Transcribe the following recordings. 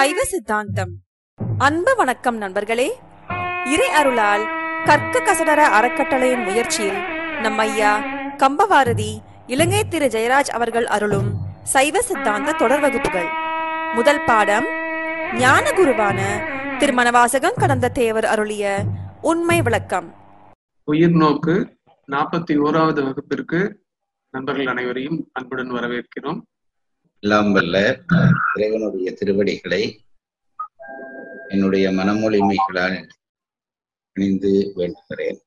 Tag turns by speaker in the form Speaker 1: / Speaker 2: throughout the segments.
Speaker 1: சைவ சித்தாந்தம் அன்பு வணக்கம் நண்பர்களே இறை அருளால் கற்க கசடர அறக்கட்டளையின் முயற்சியில் நம் ஐயா கம்பவாரதி இலங்கை திரு ஜெயராஜ் அவர்கள் அருளும் சைவ சித்தாந்த தொடர் வகுப்புகள் முதல் பாடம் ஞான குருவான திருமணவாசகம் கடந்த தேவர் அருளிய உண்மை விளக்கம்
Speaker 2: உயிர் நோக்கு நாற்பத்தி ஓராவது வகுப்பிற்கு நண்பர்கள் அனைவரையும் அன்புடன் வரவேற்கிறோம்
Speaker 3: எல்லாம் வல்ல இறைவனுடைய திருவடிகளை என்னுடைய மனமொழிமைகளால் இணைந்து வேண்டுகிறேன்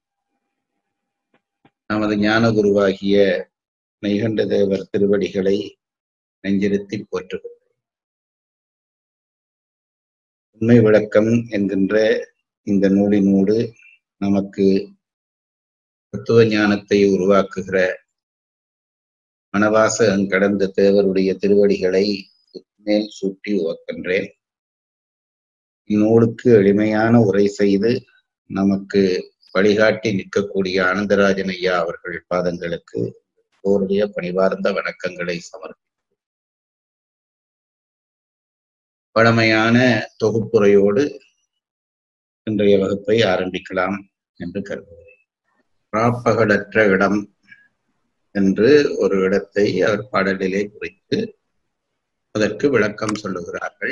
Speaker 3: நமது ஞான குருவாகிய நெய்கண்ட தேவர் திருவடிகளை நெஞ்சிருத்தி போற்றுகிறேன் உண்மை விளக்கம் என்கின்ற இந்த நூலினூடு நமக்கு தத்துவ ஞானத்தை உருவாக்குகிற மனவாசகம் கடந்த தேவருடைய திருவடிகளை மேல் சூட்டி உவக்கின்றேன் இந்நூலுக்கு எளிமையான உரை செய்து நமக்கு வழிகாட்டி நிற்கக்கூடிய ஆனந்தராஜன் ஐயா அவர்கள் பாதங்களுக்கு அவருடைய பணிவார்ந்த வணக்கங்களை சமர்ப்பி பழமையான தொகுப்புரையோடு இன்றைய வகுப்பை ஆரம்பிக்கலாம் என்று கருதுகிறேன் ராப்பகலற்ற இடம் என்று ஒரு இடத்தை அவர் பாடலிலே குறித்து அதற்கு விளக்கம் சொல்லுகிறார்கள்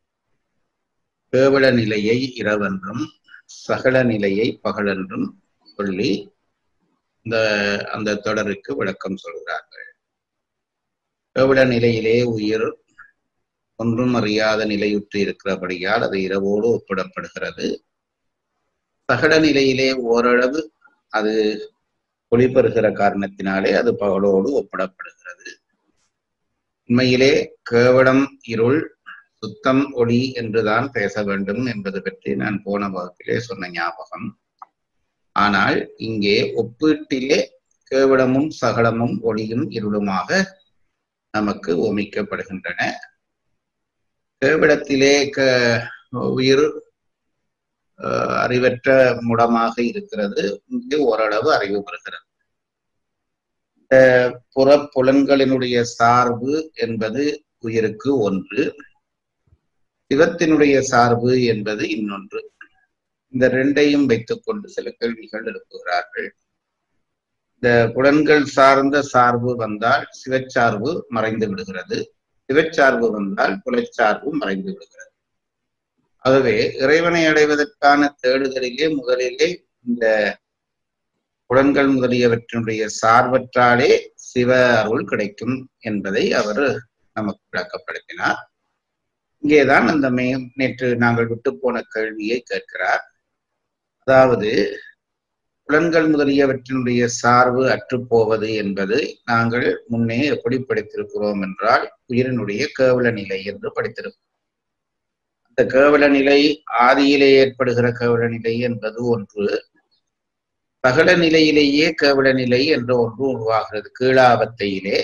Speaker 3: கேவல நிலையை இரவென்றும் சகல நிலையை பகலென்றும் சொல்லி இந்த அந்த தொடருக்கு விளக்கம் சொல்கிறார்கள் கேவல நிலையிலே உயிர் ஒன்றும் அறியாத நிலையுற்று இருக்கிறபடியால் அது இரவோடு ஒப்பிடப்படுகிறது சகல நிலையிலே ஓரளவு அது ஒளிபெறுகிற காரணத்தினாலே அது பகலோடு ஒப்பிடப்படுகிறது உண்மையிலே கேவலம் இருள் சுத்தம் ஒளி என்றுதான் பேச வேண்டும் என்பது பற்றி நான் போன வகுப்பிலே சொன்ன ஞாபகம் ஆனால் இங்கே ஒப்பீட்டிலே கேவலமும் சகலமும் ஒளியும் இருளுமாக நமக்கு ஓமிக்கப்படுகின்றன கேவலத்திலே க உயிர் அறிவற்ற முடமாக இருக்கிறது இங்கே ஓரளவு அறிவு பெறுகிறது இந்த புறப்புலன்களினுடைய சார்பு என்பது உயிருக்கு ஒன்று சிவத்தினுடைய சார்பு என்பது இன்னொன்று இந்த ரெண்டையும் வைத்துக்கொண்டு சில கேள்விகள் எழுப்புகிறார்கள் இந்த புலன்கள் சார்ந்த சார்பு வந்தால் சிவச்சார்பு மறைந்து விடுகிறது சிவச்சார்பு வந்தால் புலச்சார்பு மறைந்து விடுகிறது ஆகவே இறைவனை அடைவதற்கான தேடுதலிலே முதலிலே இந்த புலன்கள் முதலியவற்றினுடைய சார்பற்றாலே சிவ அருள் கிடைக்கும் என்பதை அவர் நமக்கு விளக்கப்படுத்தினார் இங்கேதான் அந்த மே நேற்று நாங்கள் விட்டு போன கேள்வியை கேட்கிறார் அதாவது புலன்கள் முதலியவற்றினுடைய சார்பு அற்றுப்போவது என்பது நாங்கள் முன்னே எப்படி படித்திருக்கிறோம் என்றால் உயிரினுடைய கேவல நிலை என்று படித்திருக்கிறோம் அந்த கேவல நிலை ஆதியிலே ஏற்படுகிற கேவல நிலை என்பது ஒன்று சகல நிலையிலேயே கேவல நிலை என்ற ஒன்று உருவாகிறது கீழாவத்தையிலே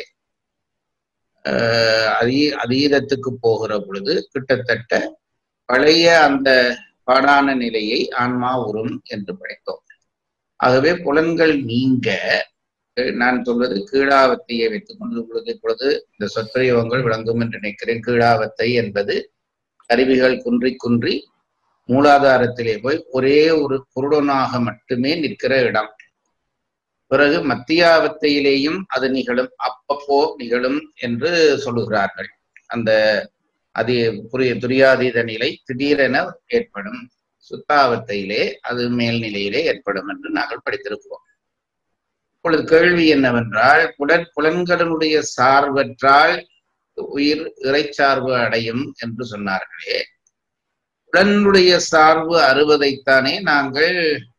Speaker 3: அதீ அதீதத்துக்கு போகிற பொழுது கிட்டத்தட்ட பழைய அந்த பாடான நிலையை ஆன்மா உறும் என்று படித்தோம் ஆகவே புலன்கள் நீங்க நான் சொல்வது கீழாவத்தையை வைத்துக் கொண்டு பொழுது பொழுது இந்த சொற்பிரயோகங்கள் விளங்கும் என்று நினைக்கிறேன் கீழாவத்தை என்பது கருவிகள் குன்றி குன்றி மூலாதாரத்திலே போய் ஒரே ஒரு குருடனாக மட்டுமே நிற்கிற இடம் பிறகு மத்தியாவத்தையிலேயும் அது நிகழும் அப்பப்போ நிகழும் என்று சொல்லுகிறார்கள் அந்த அது புரிய துரியாதீத நிலை திடீரென ஏற்படும் சுத்தாவத்தையிலே அது மேல்நிலையிலே ஏற்படும் என்று நாங்கள் படித்திருக்கிறோம் இப்பொழுது கேள்வி என்னவென்றால் புலன் புலன்களினுடைய சார்பற்றால் உயிர் இறைச்சார்பு அடையும் என்று சொன்னார்களே புலனுடைய சார்பு அறுவதைத்தானே நாங்கள்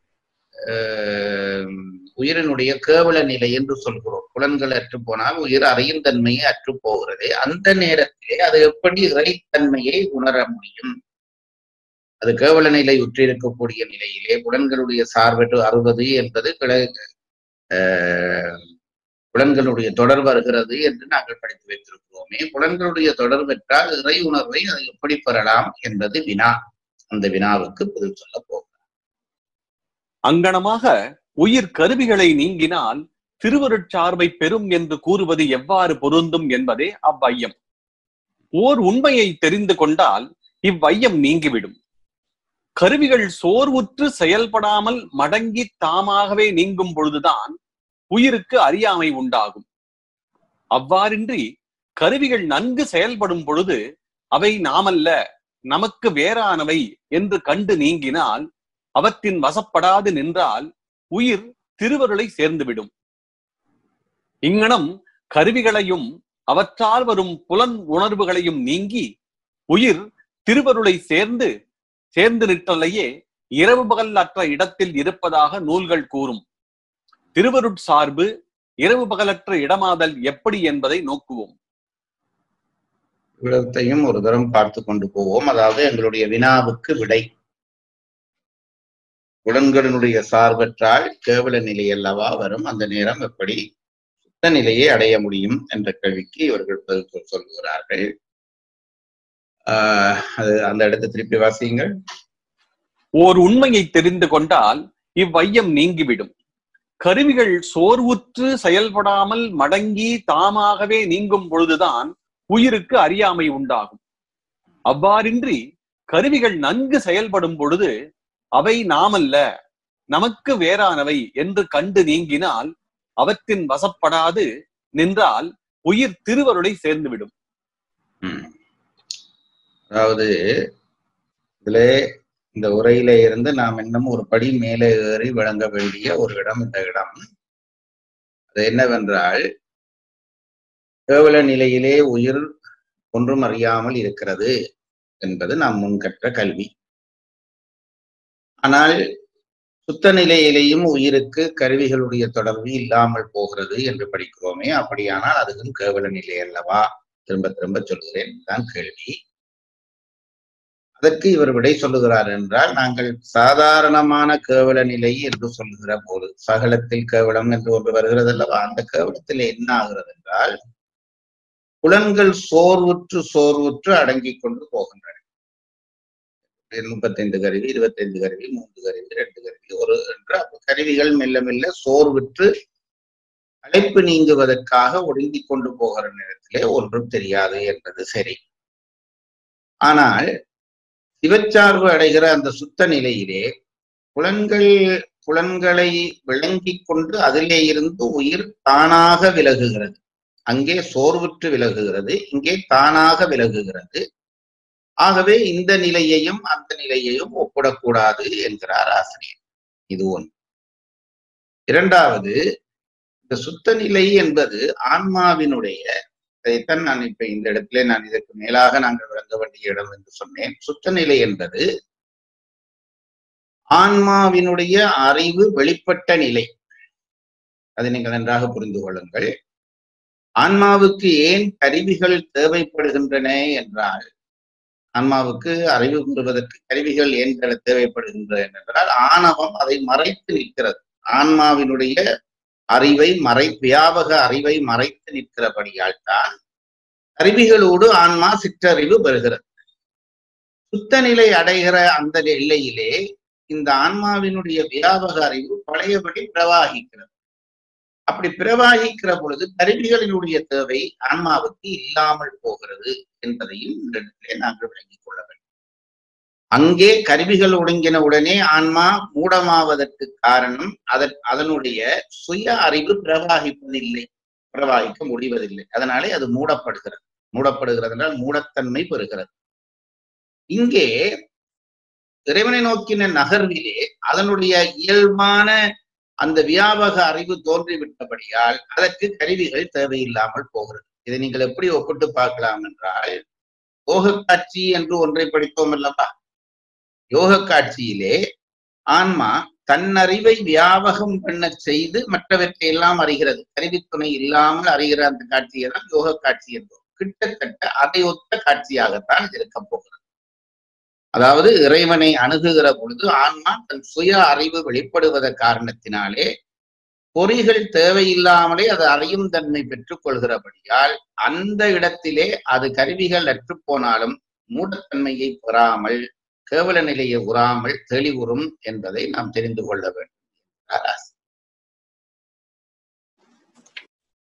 Speaker 3: உயிரினுடைய கேவல நிலை என்று சொல்கிறோம் புலன்கள் அற்று போனால் உயிர் அறியும் தன்மையை அற்று போகிறது அந்த நேரத்திலே அது எப்படி இறைத்தன்மையை உணர முடியும் அது கேவல நிலை உற்றிருக்கக்கூடிய நிலையிலே புலன்களுடைய சார்பற்று அறுபது என்பது புலன்களுடைய தொடர் வருகிறது என்று நாங்கள் படித்து வைத்திருக்கிறோமே புலன்களுடைய தொடர் பெற்றால் இறை உணர்வை அதை எப்படி பெறலாம் என்பது வினா அந்த வினாவுக்கு பதில் சொல்ல போகிறோம்
Speaker 4: அங்கனமாக உயிர் கருவிகளை நீங்கினால் திருவருட்சார்பை பெறும் என்று கூறுவது எவ்வாறு பொருந்தும் என்பதே அவ்வையம் ஓர் உண்மையை தெரிந்து கொண்டால் இவ்வையம் நீங்கிவிடும் கருவிகள் சோர்வுற்று செயல்படாமல் மடங்கி தாமாகவே நீங்கும் பொழுதுதான் உயிருக்கு அறியாமை உண்டாகும் அவ்வாறின்றி கருவிகள் நன்கு செயல்படும் பொழுது அவை நாமல்ல நமக்கு வேறானவை என்று கண்டு நீங்கினால் அவற்றின் வசப்படாது நின்றால் உயிர் திருவருளை சேர்ந்துவிடும் இங்ஙனம் கருவிகளையும் அவற்றால் வரும் புலன் உணர்வுகளையும் நீங்கி உயிர் திருவருளை சேர்ந்து சேர்ந்து நிற்றலையே இரவு பகல் அற்ற இடத்தில் இருப்பதாக நூல்கள் கூறும் திருவருட் சார்பு இரவு பகலற்ற இடமாதல் எப்படி என்பதை நோக்குவோம்
Speaker 3: இவ்வளத்தையும் ஒரு தரம் பார்த்து கொண்டு போவோம் அதாவது எங்களுடைய வினாவுக்கு விடை புலன்களினுடைய சார்பற்றால் கேவல நிலை அல்லவா வரும் அந்த நேரம் எப்படி சுத்த நிலையை அடைய முடியும் என்ற கேள்விக்கு இவர்கள் பதில் சொல் சொல்லுகிறார்கள் ஆஹ் அது அந்த இடத்தை திருப்பி வாசியுங்கள்
Speaker 4: ஓர் உண்மையை தெரிந்து கொண்டால் இவ்வையம் நீங்கிவிடும் கருவிகள் சோர்வுற்று செயல்படாமல் மடங்கி தாமாகவே நீங்கும் பொழுதுதான் உயிருக்கு அறியாமை உண்டாகும் அவ்வாறின்றி கருவிகள் நன்கு செயல்படும் பொழுது அவை நாமல்ல நமக்கு வேறானவை என்று கண்டு நீங்கினால் அவற்றின் வசப்படாது நின்றால் உயிர் திருவருளை சேர்ந்துவிடும்
Speaker 3: ம். அதாவது இதுல இந்த உரையில இருந்து நாம் இன்னும் ஒரு படி மேலே ஏறி விளங்க வேண்டிய ஒரு இடம் இந்த இடம் அது என்னவென்றால் கேவல நிலையிலே உயிர் ஒன்றும் அறியாமல் இருக்கிறது என்பது நாம் முன் கற்ற கல்வி ஆனால் சுத்த நிலையிலேயும் உயிருக்கு கருவிகளுடைய தொடர்பு இல்லாமல் போகிறது என்று படிக்கிறோமே அப்படியானால் அதுவும் கேவல நிலை அல்லவா திரும்ப திரும்ப சொல்கிறேன் தான் கேள்வி அதற்கு இவர் விடை சொல்லுகிறார் என்றால் நாங்கள் சாதாரணமான கேவல நிலை என்று சொல்லுகிற போது சகலத்தில் கேவலம் என்று ஒன்று வருகிறது அல்லவா அந்த கேவலத்தில் என்ன ஆகிறது என்றால் புலன்கள் சோர்வுற்று சோர்வுற்று அடங்கிக் கொண்டு போகின்றன முப்பத்தைந்து கருவி இருபத்தைந்து கருவி மூன்று கருவி ரெண்டு கருவி ஒரு என்று அப்ப கருவிகள் மெல்ல மெல்ல சோர்வுற்று அழைப்பு நீங்குவதற்காக ஒடுங்கிக் கொண்டு போகிற நேரத்திலே ஒன்றும் தெரியாது என்பது சரி ஆனால் சிவச்சார்பு அடைகிற அந்த சுத்த நிலையிலே புலன்கள் புலன்களை விளங்கிக் கொண்டு அதிலே இருந்து உயிர் தானாக விலகுகிறது அங்கே சோர்வுற்று விலகுகிறது இங்கே தானாக விலகுகிறது ஆகவே இந்த நிலையையும் அந்த நிலையையும் ஒப்பிடக்கூடாது என்கிறார் ஆசிரியர் இது ஒன்று இரண்டாவது இந்த சுத்த நிலை என்பது ஆன்மாவினுடைய அதைத்தான் நான் இப்ப இந்த இடத்துல நான் இதற்கு மேலாக நாங்கள் விளங்க வேண்டிய இடம் என்று சொன்னேன் சுத்த நிலை என்பது ஆன்மாவினுடைய அறிவு வெளிப்பட்ட நிலை அதை நீங்கள் நன்றாக புரிந்து கொள்ளுங்கள் ஆன்மாவுக்கு ஏன் கருவிகள் தேவைப்படுகின்றன என்றால் ஆன்மாவுக்கு அறிவு கூறுவதற்கு கருவிகள் ஏன் தேவைப்படுகின்றன என்றால் ஆணவம் அதை மறைத்து நிற்கிறது ஆன்மாவினுடைய அறிவை மறை வியாபக அறிவை மறைத்து நிற்கிறபடியால் தான் கருவிகளோடு ஆன்மா சிற்றறிவு பெறுகிறது சுத்த நிலை அடைகிற அந்த எல்லையிலே இந்த ஆன்மாவினுடைய வியாபக அறிவு பழையபடி பிரவாகிக்கிறது அப்படி பிரவாகிக்கிற பொழுது கருவிகளினுடைய தேவை ஆன்மாவுக்கு இல்லாமல் போகிறது என்பதையும் இந்த இடத்திலே நாங்கள் விளங்கிக் கொள்ள வேண்டும் அங்கே கருவிகள் ஒடுங்கின உடனே ஆன்மா மூடமாவதற்கு காரணம் அதன் அதனுடைய சுய அறிவு பிரவாகிப்பதில்லை பிரவாகிக்க முடிவதில்லை அதனாலே அது மூடப்படுகிறது மூடப்படுகிறது என்றால் மூடத்தன்மை பெறுகிறது இங்கே இறைவனை நோக்கின நகர்விலே அதனுடைய இயல்பான அந்த வியாபக அறிவு தோன்றிவிட்டபடியால் அதற்கு கருவிகள் தேவையில்லாமல் போகிறது இதை நீங்கள் எப்படி ஒப்பிட்டு பார்க்கலாம் என்றால் யோக காட்சி என்று ஒன்றை படித்தோம் அல்லவா யோக காட்சியிலே ஆன்மா தன்னறிவை வியாபகம் பண்ண செய்து மற்றவற்றை எல்லாம் அறிகிறது கருவித்துணை இல்லாமல் அறிகிற அந்த காட்சியை தான் யோக காட்சி என்றோம் கிட்டத்தட்ட அதை ஒத்த காட்சியாகத்தான் இது இருக்க போகிறது அதாவது இறைவனை அணுகுகிற பொழுது ஆன்மா தன் சுய அறிவு வெளிப்படுவத காரணத்தினாலே பொறிகள் தேவையில்லாமலே அது அறியும் தன்மை பெற்றுக் கொள்கிறபடியால் அந்த இடத்திலே அது கருவிகள் அற்று போனாலும் மூடத்தன்மையை பெறாமல் கேவல நிலையை உறாமல் தெளிவுறும் என்பதை நாம் தெரிந்து கொள்ள வேண்டும்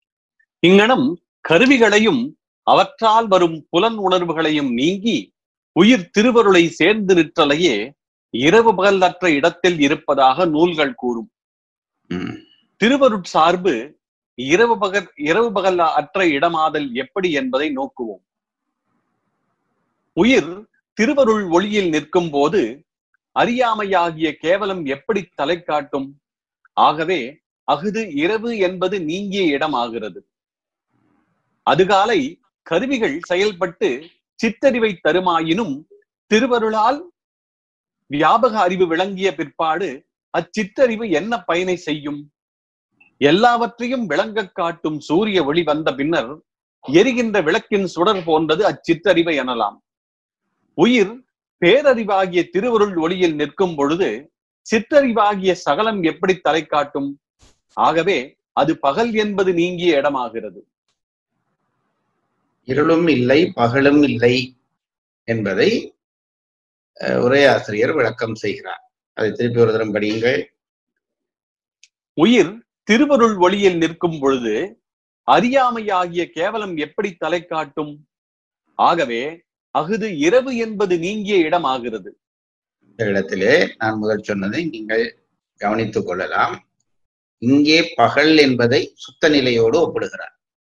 Speaker 4: இங்கனம் கருவிகளையும் அவற்றால் வரும் புலன் உணர்வுகளையும் நீங்கி உயிர் திருவருளை சேர்ந்து நிற்றலையே இரவு பகல் அற்ற இடத்தில் இருப்பதாக நூல்கள் கூறும்
Speaker 3: ம்.
Speaker 4: திருவருட்சார்பு இரவு பகல் இரவு பகல் அற்ற இடமாதல் எப்படி என்பதை நோக்குவோம் உயிர் திருவருள் ஒளியில் நிற்கும் போது அறியாமையாகிய கேவலம் எப்படி தலை காட்டும் ஆகவே அஃது இரவு என்பது நீங்கிய இடமாகிறது அதுகாலை கருவிகள் செயல்பட்டு சித்தறிவை தருமாயினும் திருவருளால் வியாபக அறிவு விளங்கிய பிற்பாடு அச்சித்தறிவு என்ன பயனை செய்யும் எல்லாவற்றையும் விளங்கக் காட்டும் சூரிய ஒளி வந்த பின்னர் எரிகின்ற விளக்கின் சுடர் போன்றது அச்சித்தறிவு எனலாம் உயிர் பேரறிவாகிய திருவருள் ஒளியில் நிற்கும் பொழுது சிற்றறிவாகிய சகலம் எப்படி தலை காட்டும் ஆகவே அது பகல் என்பது நீங்கிய இடமாகிறது
Speaker 3: இருளும் இல்லை பகலும் இல்லை என்பதை அஹ், உரை ஆசிரியர் விளக்கம் செய்கிறார் அதை திருப்பி ஒரு தரம் படியுங்கள்
Speaker 4: உயிர் திருவருள் ஒளியில் நிற்கும் பொழுது அறியாமையாகிய கேவலம் எப்படி தலை காட்டும் ஆகவே அஃது இரவு என்பது நீங்கிய இடமாகிறது
Speaker 3: இந்த இடத்திலே நான் முதல் சொன்னதை நீங்கள் கவனித்துக் கொள்ளலாம் இங்கே பகல் என்பதை சுத்த நிலையோடு ஒப்பிடுகிறார்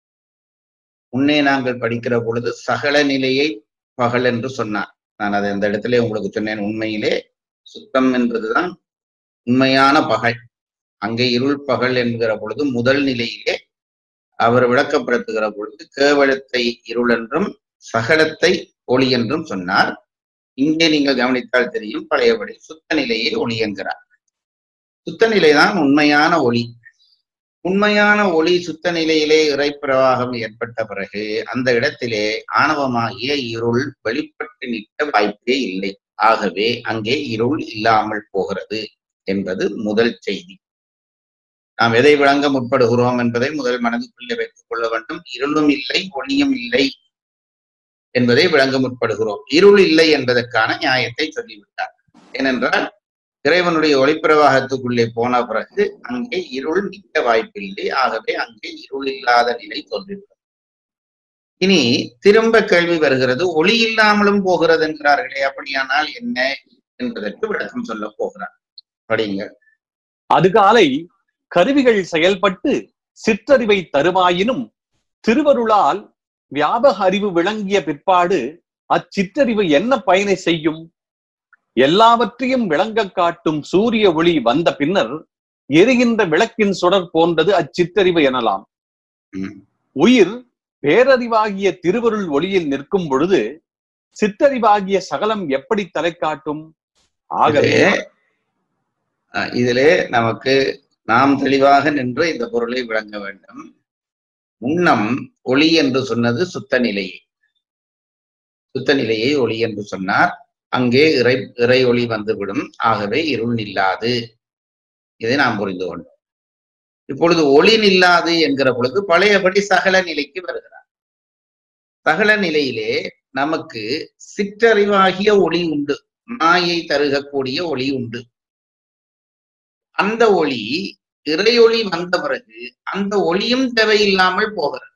Speaker 3: முன்னே நாங்கள் படிக்கிற பொழுது சகல நிலையை பகல் என்று சொன்னார் நான் அதை அந்த இடத்திலே உங்களுக்கு சொன்னேன் உண்மையிலே சுத்தம் என்பதுதான் உண்மையான பகல் அங்கே இருள் பகல் என்கிற பொழுது முதல் நிலையிலே அவர் விளக்கப்படுத்துகிற பொழுது கேவலத்தை இருள் என்றும் சகலத்தை ஒளி என்றும் சொன்னார் இங்கே நீங்கள் கவனித்தால் தெரியும் பழையபடி சுத்த நிலையை ஒளி என்கிறார் சுத்த நிலைதான் உண்மையான ஒளி உண்மையான ஒளி சுத்த நிலையிலே இறைப்பிரவாகம் ஏற்பட்ட பிறகு அந்த இடத்திலே ஆணவமாகிய இருள் வெளிப்பட்டு நிற்க வாய்ப்பே இல்லை ஆகவே அங்கே இருள் இல்லாமல் போகிறது என்பது முதல் செய்தி நாம் எதை விளங்க முற்படுகிறோம் என்பதை முதல் மனதுக்குள்ளே வைத்துக் கொள்ள வேண்டும் இருளும் இல்லை ஒளியும் இல்லை என்பதை விளங்க முற்படுகிறோம் இருள் இல்லை என்பதற்கான நியாயத்தை சொல்லிவிட்டார் ஏனென்றால் இறைவனுடைய ஒளிப்பிரவாகத்துக்குள்ளே போன பிறகு அங்கே இருள் நிற்க வாய்ப்பில்லை ஆகவே அங்கே இருள் இல்லாத நிலை தோன்றுகிறது இனி திரும்ப கேள்வி வருகிறது ஒளி இல்லாமலும் போகிறது என்கிறார்களே அப்படியானால் என்ன என்பதற்கு விளக்கம் சொல்ல போகிறார் படிங்க
Speaker 4: அதுகாலை கருவிகள் செயல்பட்டு சிற்றறிவை தருவாயினும் திருவருளால் வியாபக அறிவு விளங்கிய பிற்பாடு அச்சிற்றறிவு என்ன பயனை செய்யும் எல்லாவற்றையும் விளங்கக் காட்டும் சூரிய ஒளி வந்த பின்னர் எரிகின்ற விளக்கின் சுடர் போன்றது அச்சிற்றறிவு எனலாம்
Speaker 3: ம்.
Speaker 4: உயிர் பேரறிவாகிய திருவருள் ஒளியில் நிற்கும் பொழுது சிற்றறிவாகிய சகலம் எப்படி தலை காட்டும் ஆகவே
Speaker 3: இதிலே, அஹ், இதிலே நமக்கு நாம் தெளிவாக நின்று இந்த பொருளை விளங்க வேண்டும் முன்னம் ஒளி என்று சொன்னது சுத்த நிலையை சுத்த நிலையை ஒளி என்று சொன்னார் அங்கே இறை இறை ஒளி வந்துவிடும் ஆகவே இருள் நில்லாது இதை நாம் புரிந்து கொண்டோம் இப்பொழுது ஒளி நில்லாது என்கிற பொழுது பழையபடி சகல நிலைக்கு வருகிறார் சகல நிலையிலே நமக்கு சிற்றறிவாகிய ஒளி உண்டு மாயை தருகக்கூடிய ஒளி உண்டு அந்த ஒளி இறையொளி வந்த பிறகு அந்த ஒளியும் தேவையில்லாமல் போகிறது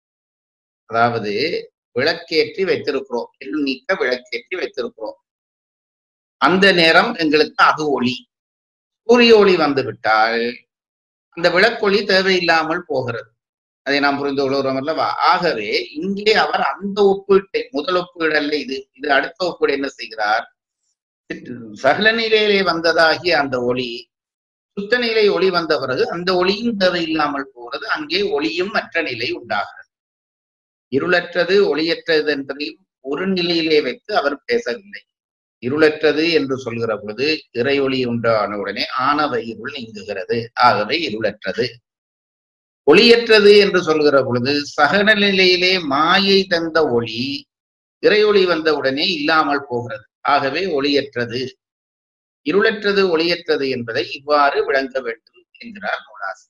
Speaker 3: அதாவது விளக்கேற்றி வைத்திருக்கிறோம் இருள் நீக்க விளக்கேற்றி வைத்திருக்கிறோம் அந்த நேரம் எங்களுக்கு அது ஒளி சூரிய ஒளி வந்து விட்டால் அந்த விளக்கொளி தேவையில்லாமல் போகிறது அதை நாம் புரிந்து கொள்கிறோம் அல்லவா ஆகவே இங்கே அவர் அந்த ஒப்பீட்டை முதல் ஒப்பீடு அல்ல இது இது அடுத்த ஒப்பீடு என்ன செய்கிறார் சகல நிலையிலே வந்ததாகிய அந்த ஒளி சுத்த நிலை ஒளி வந்த பிறகு அந்த ஒளியும் தேவையில்லாமல் போகிறது அங்கே ஒளியும் மற்ற நிலை உண்டாகிறது இருளற்றது ஒளியற்றது என்பதையும் ஒரு நிலையிலே வைத்து அவர் பேசவில்லை இருளற்றது என்று சொல்கிற பொழுது இறை ஒளி உண்டான உடனே ஆணவ இருள் நீங்குகிறது ஆகவே இருளற்றது ஒளியற்றது என்று சொல்கிற பொழுது சகல நிலையிலே மாயை தந்த ஒளி இறையொளி வந்த உடனே இல்லாமல் போகிறது ஆகவே ஒளியற்றது இருளற்றது ஒளியற்றது என்பதை இவ்வாறு விளங்க வேண்டும் என்கிறார் நூலாசிரியர்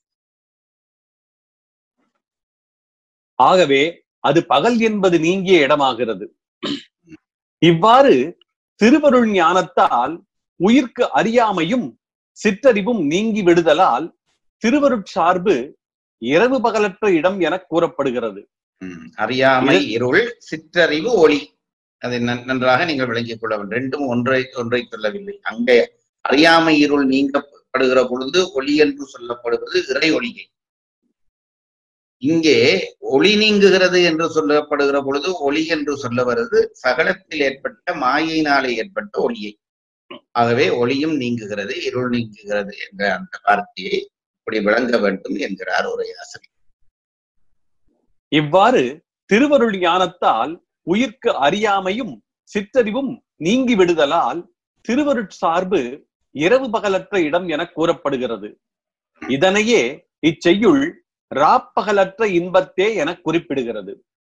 Speaker 4: ஆகவே அது பகல் என்பது நீங்கிய இடமாகிறது இவ்வாறு திருவருள் ஞானத்தால் உயிர்க்கு அறியாமையும் சிற்றறிவும் நீங்கி விடுதலால் திருவருட்சார்பு இரவு பகலற்ற இடம் என கூறப்படுகிறது
Speaker 3: ம், அறியாமை இருள் சிற்றறிவு ஒளி அதை நன்- நன்றாக நீங்கள் விளங்கிக் கொள்ள வேண்டும் ரெண்டும் ஒன்றை ஒன்றை சொல்லவில்லை அங்கே அறியாமை இருள் நீங்கப்படுகிற பொழுது ஒளி என்று சொல்லப்படுவது இறை ஒளியை இங்கே ஒளி நீங்குகிறது என்று சொல்லப்படுகிற பொழுது ஒளி என்று சொல்ல வருது சகலத்தில் ஏற்பட்ட மாயினாலே ஏற்பட்ட ஒளியை ஆகவே ஒளியும் நீங்குகிறது இருள் நீங்குகிறது என்ற அந்த வார்த்தையை இப்படி விளங்க வேண்டும் என்கிறார் உரையாசிரியர்
Speaker 4: இவ்வாறு திருவருள் ஞானத்தால் உயிர்க்கு அறியாமையும் சிற்றறிவும் நீங்கி விடுதலால் திருவருட் சார்பு இரவு பகலற்ற இடம் என கூறப்படுகிறது இதனையே இச்செய்யுள் ராப்பகலற்ற இன்பத்தே என குறிப்பிடுகிறது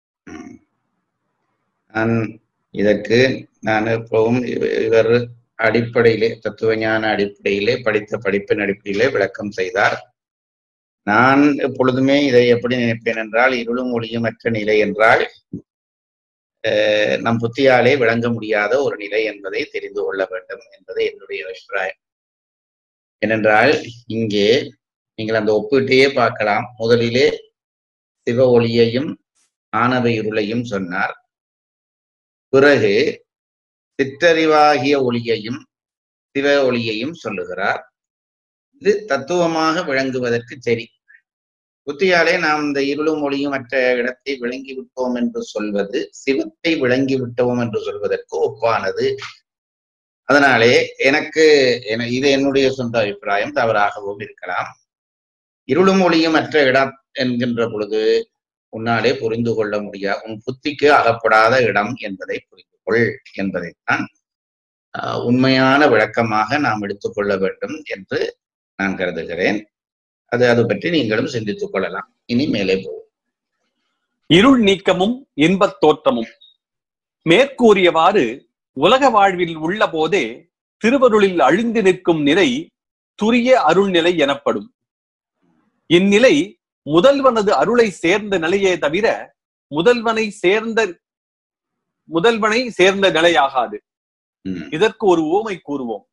Speaker 3: நான் இதற்கு நான் எப்பவும் இவ- இவர் அடிப்படையிலே தத்துவஞான அடிப்படையிலே படித்த படிப்பின் அடிப்படையிலே விளக்கம் செய்தார் நான் எப்பொழுதுமே இதை எப்படி நினைப்பேன் என்றால் இருளும் ஒளியும் அற்ற நிலை என்றால் அஹ், நம் புத்தியாலே விளங்க முடியாத ஒரு நிலை என்பதை தெரிந்து கொள்ள வேண்டும் என்பது என்னுடைய அபிப்பிராயம் ஏனென்றால் இங்கே நீங்கள் அந்த ஒப்பீட்டையே பார்க்கலாம் முதலிலே சிவ ஒளியையும் ஆணவ இருளையும் சொன்னார் பிறகு சிற்றறிவாகிய ஒளியையும் சிவ ஒளியையும் சொல்லுகிறார் இது தத்துவமாக விளங்குவதற்கு சரி புத்தியாலே நாம் இந்த இருளும் ஒளியும் மற்ற இடத்தை விளங்கி விட்டோம் என்று சொல்வது சிவத்தை விளங்கி விட்டோம் என்று சொல்வதற்கு ஒப்பானது அதனாலே எனக்கு என- இது என்னுடைய சொந்த அபிப்பிராயம் தவறாகவும் இருக்கலாம் இருளும் ஒளியும் மற்ற இடம் என்கின்ற பொழுது உன்னாலே புரிந்து கொள்ள முடியாது உன் புத்திக்கு அகப்படாத இடம் என்பதை புரிந்து கொள் என்பதைத்தான் ஆஹ், உண்மையான விளக்கமாக நாம் எடுத்துக்கொள்ள வேண்டும் என்று நான் கருதுகிறேன் அது அது பற்றி நீங்களும் சிந்தித்துக் கொள்ளலாம் இனி மேலே போவோம்
Speaker 4: இருள் நீக்கமும் இன்பத் தோற்றமும் மேற்கூறியவாறு உலக வாழ்வில் உள்ள போதே திருவருளில் அழிந்து நிற்கும் நிலை துரிய அருள்நிலை எனப்படும் இந்நிலை முதல்வனது அருளை சேர்ந்த நிலையே தவிர முதல்வனை சேர்ந்த முதல்வனை சேர்ந்த நிலையாகாது
Speaker 3: ம்,
Speaker 4: இதற்கு ஒரு ஓமை கூறுவோம்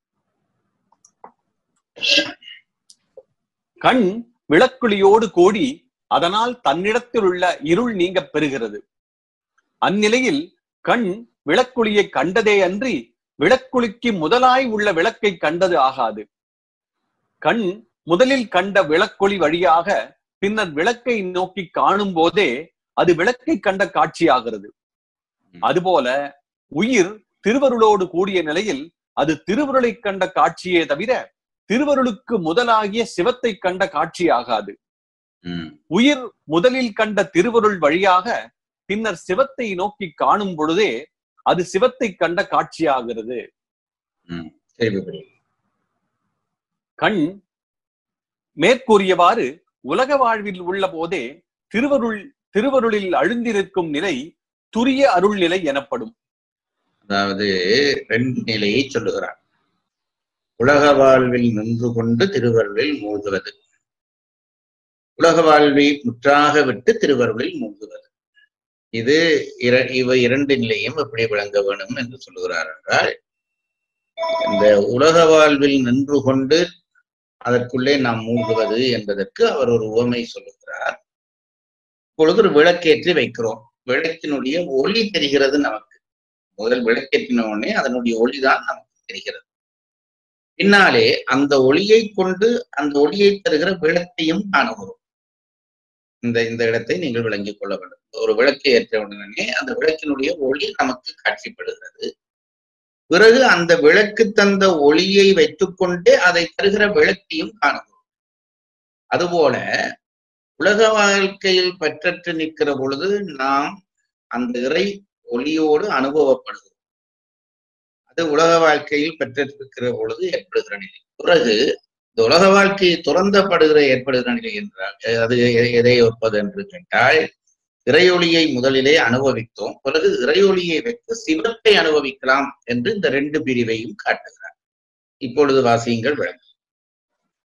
Speaker 4: கண் விளக்குழியோடு கோடி அதனால் தன்னிடத்தில் உள்ள இருள் நீங்கப் பெறுகிறது அந்நிலையில் கண் விளக்குழியை கண்டதே அன்றி விளக்குழிக்கு முதலாய் உள்ள விளக்கை கண்டது ஆகாது கண் முதலில் கண்ட விளக்கொளி வழியாக பின்னர் விளக்கை நோக்கி காணும் போதே அது விளக்கை கண்ட காட்சியாகிறது அதுபோல உயிர் திருவருளோடு கூடிய நிலையில் அது திருவருளை கண்ட காட்சியே தவிர திருவருளுக்கு முதலாகிய சிவத்தை கண்ட காட்சியாகாது
Speaker 3: ம்,
Speaker 4: உயிர் முதலில் கண்ட திருவருள் வழியாக பின்னர் சிவத்தை நோக்கி காணும் பொழுதே அது சிவத்தை கண்ட காட்சியாகிறது
Speaker 3: ம். சரி பிபிரி.
Speaker 4: கண் மேற்கூறியவாறு உலக வாழ்வில் உள்ள போதே திருவருள் திருவருளில் அழுந்திருக்கும் நிலை துரிய அருள் நிலை எனப்படும்
Speaker 3: அதாவது ரெண்டு நிலையை சொல்லுகிறார் உலக வாழ்வில் நின்று கொண்டு திருவருளில் மூழ்குவது உலக வாழ்வை முற்றாக விட்டு திருவருளில் மூழ்குவது இது இர இவை இரண்டு நிலையும் எப்படி விளங்க வேணும் என்று சொல்லுகிறார் என்றால் இந்த உலக வாழ்வில் நின்று கொண்டு அதற்குள்ளே நாம் மூழ்குவது என்பதற்கு அவர் ஒரு உவமை சொல்லுகிறார் இப்பொழுது ஒரு விளக்கேற்றி வைக்கிறோம் விளக்கினுடைய ஒளி தெரிகிறது நமக்கு முதல் விளக்கேற்றின உடனே அதனுடைய ஒளிதான் நமக்கு தெரிகிறது பின்னாலே அந்த ஒளியை கொண்டு அந்த ஒளியை தருகிற விளக்கையும் காணுகிறோம் இந்த இந்த இடத்தை நீங்கள் விளங்கிக் கொள்ள வேண்டும் ஒரு விளக்கை ஏற்ற உடனே அந்த விளக்கினுடைய ஒளி நமக்கு காட்சிப்படுகிறது பிறகு அந்த விளக்கு தந்த ஒளியை வைத்துக்கொண்டே அதை தருகிற விளக்கையும் காணுகிறோம் அதுபோல உலக வாழ்க்கையில் பற்றற்று நிற்கிற பொழுது நாம் அந்த இறை ஒளியோடு அனுபவப்படுகிறோம் அது உலக வாழ்க்கையில் பெற்றிருக்கிற பொழுது ஏற்படுகிற நிலை பிறகு இந்த உலக வாழ்க்கையை துறந்தப்படுகிற ஏற்படுகிற நிலை என்றால் அது எ- எதை ஒப்பது என்று கேட்டால் இறையொளியை முதலிலே அனுபவித்தோம் பிறகு இறையொளியை வைத்து சிவத்தை அனுபவிக்கலாம் என்று இந்த ரெண்டு பிரிவையும் காட்டுகிறார் இப்பொழுது வாசியுங்கள் விளக்கம்